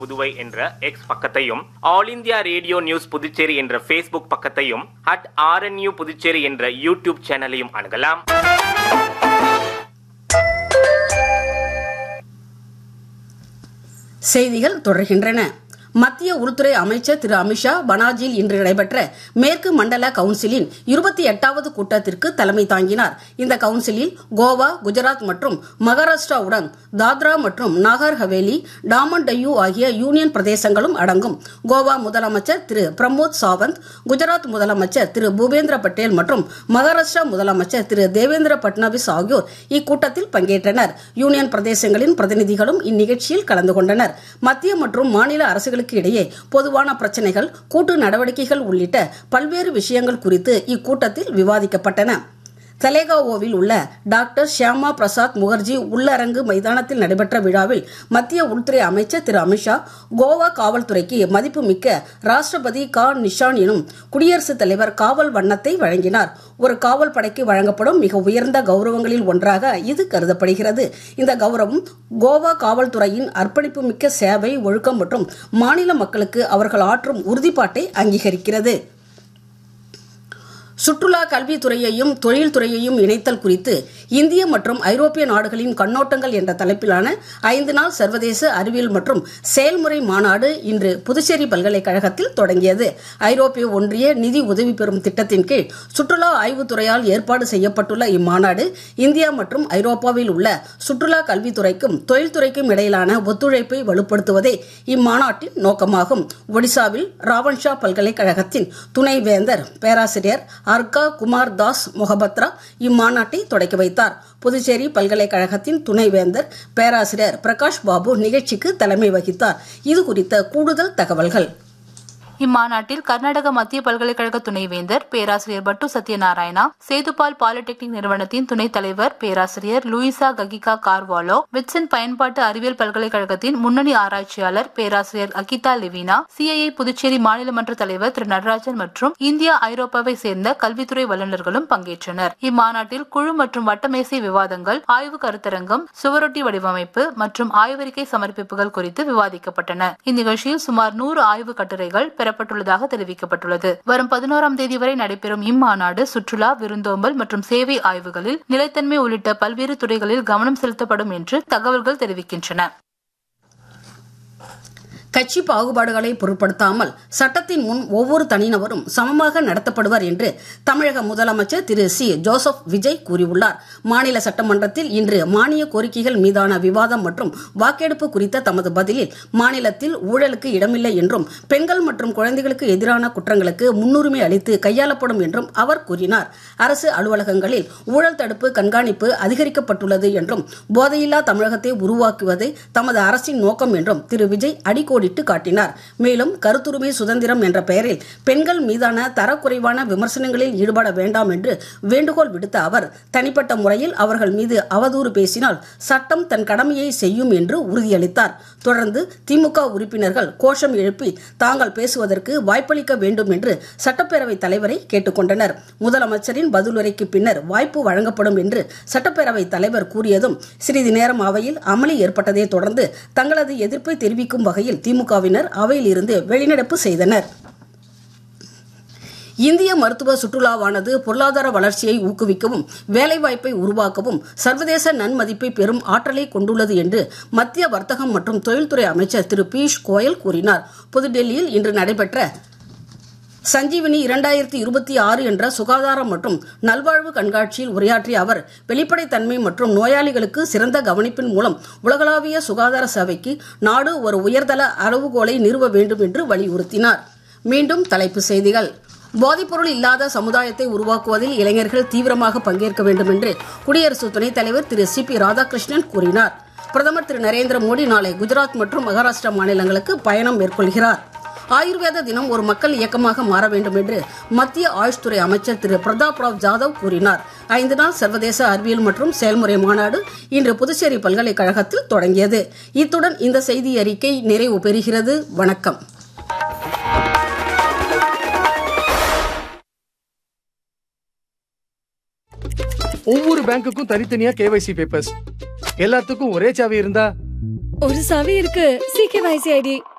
புதுவை என்ற எக்ஸ் பக்கத்தையும் all India radio news Puducherry என்ற ஃபேஸ்புக் பக்கத்தையும் அட் ஆர்என்யூ புதுச்சேரி என்ற யூடியூப் சேனலையும் அணுகலாம் செய்திகள் தொடர்கின்றன மத்திய உள்துறை அமைச்சர் திரு அமித்ஷா பனாஜியில் இன்று நடைபெற்ற மேற்கு மண்டல கவுன்சிலின் இருபத்தி எட்டாவது கூட்டத்திற்கு தலைமை தாங்கினார் இந்த கவுன்சிலில் கோவா குஜராத் மற்றும் மகாராஷ்டிராவுடன் தாத்ரா மற்றும் நாகர் ஹவேலி டாமன் டையூ ஆகிய யூனியன் பிரதேசங்களும் அடங்கும் கோவா முதலமைச்சர் திரு பிரமோத் சாவந்த் குஜராத் முதலமைச்சர் திரு பூபேந்திர பட்டேல் மற்றும் மகாராஷ்டிரா முதலமைச்சர் திரு தேவேந்திர பட்னாவிஸ் ஆகியோர் இக்கூட்டத்தில் பங்கேற்றனர் யூனியன் பிரதேசங்களின் பிரதிநிதிகளும் இந்நிகழ்ச்சியில் கலந்து கொண்டனர் மத்திய மற்றும் மாநில அரசுகளுக்கு இடையே பொதுவான பிரச்சனைகள் கூட்டு நடவடிக்கைகள் உள்ளிட்ட பல்வேறு விஷயங்கள் குறித்து இக்கூட்டத்தில் விவாதிக்கப்பட்டன தலேகாவோவில் உள்ள டாக்டர் ஷியாமா பிரசாத் முகர்ஜி உள்ளரங்கு மைதானத்தில் நடைபெற்ற விழாவில் மத்திய உள்துறை அமைச்சர் திரு அமித்ஷா கோவா காவல்துறைக்கு மதிப்புமிக்க ராஷ்டிரபதி கா நிஷான் எனும் குடியரசுத் தலைவர் காவல் வண்ணத்தை வழங்கினார் ஒரு காவல் படைக்கு வழங்கப்படும் மிக உயர்ந்த கௌரவங்களில் ஒன்றாக இது கருதப்படுகிறது இந்த கௌரவம் கோவா காவல்துறையின் அர்ப்பணிப்புமிக்க சேவை ஒழுக்கம் மற்றும் மாநில மக்களுக்கு அவர்கள் ஆற்றும் உறுதிப்பாட்டை அங்கீகரிக்கிறது சுற்றுலா கல்வித்துறையையும் தொழில்துறையையும் இணைத்தல் குறித்து இந்திய மற்றும் ஐரோப்பிய நாடுகளின் கண்ணோட்டங்கள் என்ற தலைப்பிலான ஐந்து நாள் சர்வதேச அறிவியல் மற்றும் செயல்முறை மாநாடு இன்று புதுச்சேரி பல்கலைக்கழகத்தில் தொடங்கியது ஐரோப்பிய ஒன்றிய நிதி உதவி பெறும் திட்டத்தின் கீழ் சுற்றுலா ஆய்வுத்துறையால் ஏற்பாடு செய்யப்பட்டுள்ள இம்மாநாடு இந்தியா மற்றும் ஐரோப்பாவில் உள்ள சுற்றுலா கல்வித்துறைக்கும் தொழில்துறைக்கும் இடையிலான ஒத்துழைப்பை வலுப்படுத்துவதே இம்மாநாட்டின் நோக்கமாகும் ஒடிசாவில் ராவன்ஷா பல்கலைக்கழகத்தின் துணைவேந்தர் பேராசிரியர் அர்கா குமார் தாஸ் மொஹபத்ரா இம்மாநாட்டை தொடக்கி வைத்தார் புதுச்சேரி பல்கலைக்கழகத்தின் துணைவேந்தர் பேராசிரியர் பிரகாஷ் பாபு நிகழ்ச்சிக்கு தலைமை வகித்தார் இது குறித்த கூடுதல் தகவல்கள் இம்மாநாட்டில் கர்நாடக மத்திய பல்கலைக்கழக துணைவேந்தர் பேராசிரியர் பட்டு சத்யநாராயணா சேதுபால் பாலிடெக்னிக் நிறுவனத்தின் துணைத் தலைவர் பேராசிரியர் லூயிசா ககிகா கார்வாலோ விட்சன் பயன்பாட்டு அறிவியல் பல்கலைக்கழகத்தின் முன்னணி ஆராய்ச்சியாளர் பேராசிரியர் அகிதா லெவினா சிஐஏ புதுச்சேரி மாநிலமன்ற தலைவர் திரு நடராஜன் மற்றும் இந்தியா ஐரோப்பாவை சேர்ந்த கல்வித்துறை வல்லுநர்களும் பங்கேற்றனர் இம்மாநாட்டில் குழு மற்றும் வட்டமேசை விவாதங்கள் ஆய்வு கருத்தரங்கம் சுவரொட்டி வடிவமைப்பு மற்றும் ஆய்வறிக்கை சமர்ப்பிப்புகள் குறித்து விவாதிக்கப்பட்டன இந்நிகழ்ச்சியில் சுமார் நூறு ஆய்வு கட்டுரைகள் பெறப்பட்டுள்ளதாக தெரிவிக்கப்பட்டுள்ளது வரும் பதினோராம் தேதி வரை நடைபெறும் இம்மாநாடு சுற்றுலா விருந்தோம்பல் மற்றும் சேவை ஆய்வுகளில் நிலைத்தன்மை உள்ளிட்ட பல்வேறு துறைகளில் கவனம் செலுத்தப்படும் என்று தகவல்கள் தெரிவிக்கின்றன கட்சி பாகுபாடுகளை பொருட்படுத்தாமல் சட்டத்தின் முன் ஒவ்வொரு தனிநபரும் சமமாக நடத்தப்படுவர் என்று தமிழக முதலமைச்சர் திரு சி ஜோசப் விஜய் கூறியுள்ளார் மாநில சட்டமன்றத்தில் இன்று மானிய கோரிக்கைகள் மீதான விவாதம் மற்றும் வாக்கெடுப்பு குறித்த தமது பதிலில் மாநிலத்தில் ஊழலுக்கு இடமில்லை என்றும் பெண்கள் மற்றும் குழந்தைகளுக்கு எதிரான குற்றங்களுக்கு முன்னுரிமை அளித்து கையாளப்படும் என்றும் அவர் கூறினார் அரசு அலுவலகங்களில் ஊழல் தடுப்பு கண்காணிப்பு அதிகரிக்கப்பட்டுள்ளது என்றும் போதையில்லா தமிழகத்தை உருவாக்குவதே தமது அரசின் நோக்கம் என்றும் திரு விஜய் அடிக்கோடி கோடிட்டு காட்டினார் மேலும் கருத்துரிமை சுதந்திரம் என்ற பெயரில் பெண்கள் மீதான தரக்குறைவான விமர்சனங்களில் ஈடுபட வேண்டாம் என்று வேண்டுகோள் விடுத்த அவர் தனிப்பட்ட முறையில் அவர்கள் மீது அவதூறு பேசினால் சட்டம் தன் கடமையை செய்யும் என்று உறுதியளித்தார் தொடர்ந்து திமுக உறுப்பினர்கள் கோஷம் எழுப்பி தாங்கள் பேசுவதற்கு வாய்ப்பளிக்க வேண்டும் என்று சட்டப்பேரவைத் தலைவரை கேட்டுக்கொண்டனர் முதலமைச்சரின் பதிலுரைக்கு பின்னர் வாய்ப்பு வழங்கப்படும் என்று சட்டப்பேரவைத் தலைவர் கூறியதும் சிறிது நேரம் அவையில் அமளி ஏற்பட்டதை தொடர்ந்து தங்களது எதிர்ப்பை தெரிவிக்கும் வகையில் திமுகவினர் அவையில் இருந்து வெளிநடப்பு செய்தனர் இந்திய மருத்துவ சுற்றுலாவானது பொருளாதார வளர்ச்சியை ஊக்குவிக்கவும் வேலைவாய்ப்பை உருவாக்கவும் சர்வதேச நன்மதிப்பை பெறும் ஆற்றலை கொண்டுள்ளது என்று மத்திய வர்த்தகம் மற்றும் தொழில்துறை அமைச்சர் திரு பியூஷ் கோயல் கூறினார் புதுடெல்லியில் இன்று நடைபெற்ற சஞ்சீவினி இரண்டாயிரத்தி இருபத்தி ஆறு என்ற சுகாதாரம் மற்றும் நல்வாழ்வு கண்காட்சியில் உரையாற்றிய அவர் வெளிப்படைத்தன்மை மற்றும் நோயாளிகளுக்கு சிறந்த கவனிப்பின் மூலம் உலகளாவிய சுகாதார சேவைக்கு நாடு ஒரு உயர்தள அளவுகோலை நிறுவ வேண்டும் என்று வலியுறுத்தினார் மீண்டும் தலைப்பு செய்திகள் போதைப்பொருள் இல்லாத சமுதாயத்தை உருவாக்குவதில் இளைஞர்கள் தீவிரமாக பங்கேற்க வேண்டும் என்று குடியரசு துணைத் தலைவர் திரு சி பி ராதாகிருஷ்ணன் கூறினார் பிரதமர் திரு நரேந்திர மோடி நாளை குஜராத் மற்றும் மகாராஷ்டிரா மாநிலங்களுக்கு பயணம் மேற்கொள்கிறார் ஆயுர்வேத தினம் ஒரு மக்கள் இயக்கமாக மாற வேண்டும் என்று மத்திய ஆயுஷ் துறை அமைச்சர் திரு பிரதாப் ராவ் ஜாதவ் கூறினார் ஐந்து நாள் சர்வதேச அறிவியல் மற்றும் செயல்முறை மாநாடு இன்று புதுச்சேரி பல்கலைக்கழகத்தில் தொடங்கியது இத்துடன் இந்த செய்தி அறிக்கை நிறைவு பெறுகிறது வணக்கம் ஒவ்வொரு பேங்க்குக்கும் தனித்தனியா கேவைசி பேப்பர்ஸ் எல்லாத்துக்கும் ஒரே சாவி இருந்தா ஒரு சாவி இருக்கு சிகேவைசி ஐடி